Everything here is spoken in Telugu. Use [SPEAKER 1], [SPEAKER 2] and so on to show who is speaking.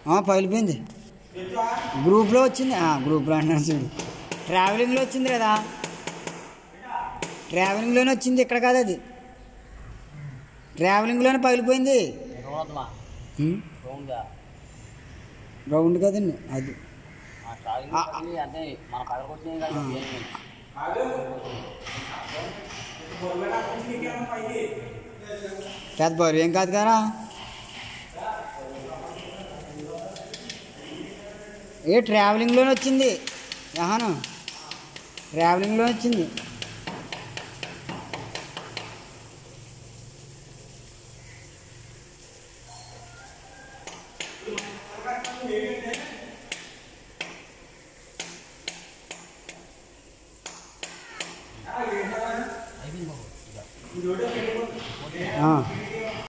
[SPEAKER 1] ఆ, పగిలిపోయింది గ్రూప్లో వచ్చింది ఆ, గ్రూప్లో అంటున్నాను చూడు ట్రావెలింగ్లో వచ్చింది కదా ట్రావెలింగ్లోనే వచ్చింది ఇక్కడ కాదు అది ట్రావెలింగ్లోనే పగిలిపోయింది
[SPEAKER 2] రోడ్లా
[SPEAKER 1] ఉమ్,
[SPEAKER 2] రౌండ్గా
[SPEAKER 1] రౌండ్ కదండి అది
[SPEAKER 2] ఆ ట్రావెలింగ్
[SPEAKER 1] ఆ,
[SPEAKER 2] పట్టింది అంటే మన కలర్కి వచ్చినాయి కదా
[SPEAKER 1] ఆ.
[SPEAKER 2] ఏమి
[SPEAKER 1] పెద్ద బరువు ఏం కాదు కదా ఏ ట్రావెలింగ్లోనే వచ్చింది ఆహాను ట్రావెలింగ్లో వచ్చింది
[SPEAKER 2] అయిపోయింది బాబు
[SPEAKER 1] ఆ.